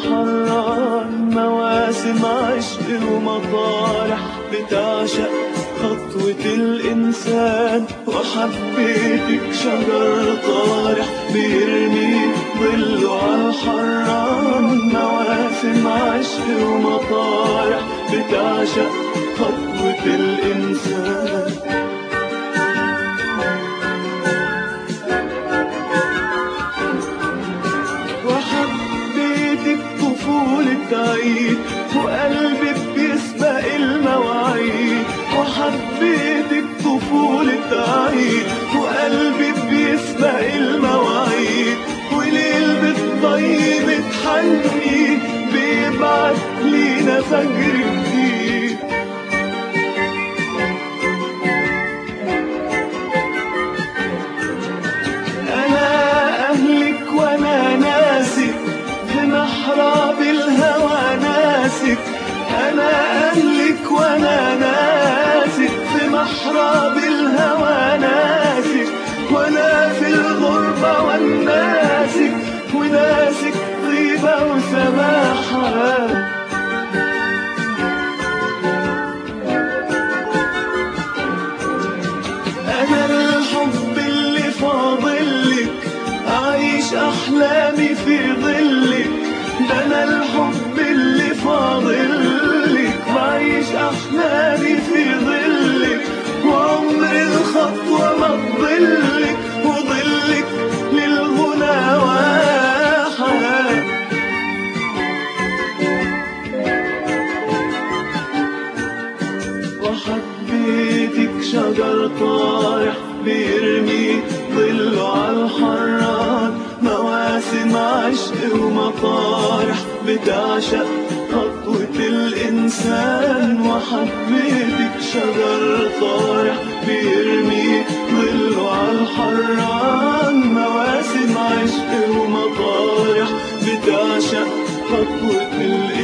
الحران مواسم عشق ومطارح بتعشق خطوة الإنسان وحبيتك شجر طارح بيرمي ظله على الحران مواسم عشق ومطارح بتعشق خطوة الإنسان وحبيتك طفولة عيد وقلبك بيسبق المواعيد وحبيتك طفولة عيد وقلبك بيسبق المواعيد وليل بتضيب تحني بيبعت لينا فجر جديد أنا أهلك وأنا ناسك في محراب الهوى ناسك أنا أهلك وأنا ناسك في محراب الهوى ناسك وأنا في الغربة والناسك وناسك طيبة وسماحة أنا الحب اللي فاضلك أعيش أحلامي في ظلك ده أنا الحب اللي فاضلك بعيش أحلامي في ظلك وعمر الخطوة ما تضلك وظلك للغنى واحد وحبيتك شجر طارح بيرمي ظله على الحران مواسم عشق ومطارح بتعشق خطوة الإنسان وحبيتك شجر طارح بيرمي ظله على الحران مواسم عشق ومطارح بتعشق خطوة الإنسان